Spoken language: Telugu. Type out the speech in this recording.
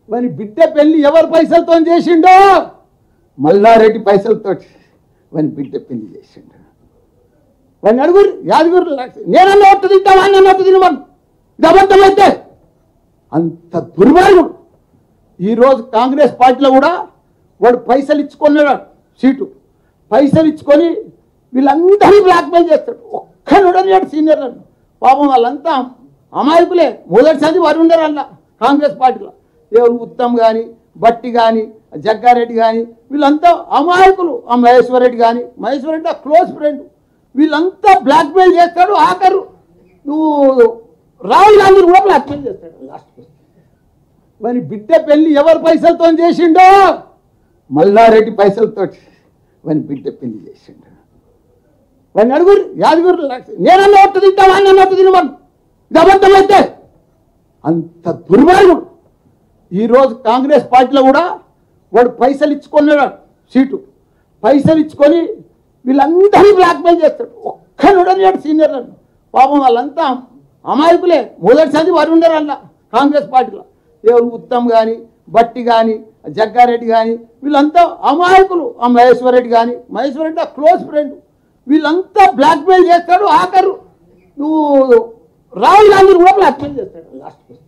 వాని బిడ్డ పెళ్లి ఎవరి పైసలతో చేసిండో మల్లారెడ్డి పైసలతో వాని బిడ్డ పెళ్లి చేసిండు వాడిని అడుగురు యాదగిరి నేనన్నా ఒట్టు తింటా వాడిని ఒట్టు తినవాడు ఇది అబద్ధమైతే అంత దుర్మార్గుడు ఈరోజు కాంగ్రెస్ పార్టీలో కూడా వాడు పైసలు ఇచ్చుకున్నాడు సీటు పైసలు ఇచ్చుకొని వీళ్ళందరినీ బ్లాక్మెయిల్ చేస్తాడు ఒక్కనుడని సీనియర్ నన్ను పాపం వాళ్ళంతా అమాయకులే మొదటిసారి వారు ఉండరు అన్న కాంగ్రెస్ పార్టీలో ఎవరు ఉత్తమ్ కానీ బట్టి కానీ జగ్గారెడ్డి కానీ వీళ్ళంతా అమాయకులు ఆ మహేశ్వరరెడ్డి కానీ మహేశ్వరరెడ్డి ఆ క్లోజ్ ఫ్రెండ్ వీళ్ళంతా బ్లాక్మెయిల్ చేస్తాడు ఆఖరు నువ్వు రాహుల్ గాంధీని కూడా బ్లాక్మెయిల్ చేస్తాడు లాస్ట్ మరి బిడ్డ పెళ్లి ఎవరి పైసలతో చేసిండో మల్లారెడ్డి పైసలతో వాని బిడ్డ పెళ్లి చేసిండు వాడిని అడుగురు యాదగిరి నేనన్నా ఒట్టు తింటా వాడిని ఒట్టు తినవాడు ఇది అబద్ధమైతే అంత దుర్మార్గుడు ఈరోజు కాంగ్రెస్ పార్టీలో కూడా వాడు పైసలు ఇచ్చుకున్నాడు సీటు పైసలు ఇచ్చుకొని వీళ్ళందరినీ బ్లాక్మెయిల్ చేస్తాడు ఒక్కనుడని సీనియర్ నన్ను పాపం వాళ్ళంతా అమాయకులే మొదటిసారి వారు ఉండరు అన్న కాంగ్రెస్ పార్టీలో ఎవరు ఉత్తమ్ కానీ బట్టి కానీ జగ్గారెడ్డి కానీ వీళ్ళంతా అమాయకులు ఆ మహేశ్వరరెడ్డి కానీ మహేశ్వరరెడ్డి ఆ క్లోజ్ ఫ్రెండ్ వీళ్ళంతా బ్లాక్మెయిల్ చేస్తాడు ఆఖరు నువ్వు రాహుల్ గాంధీని కూడా బ్లాక్మెయిల్ చేస్తాడు లాస్ట్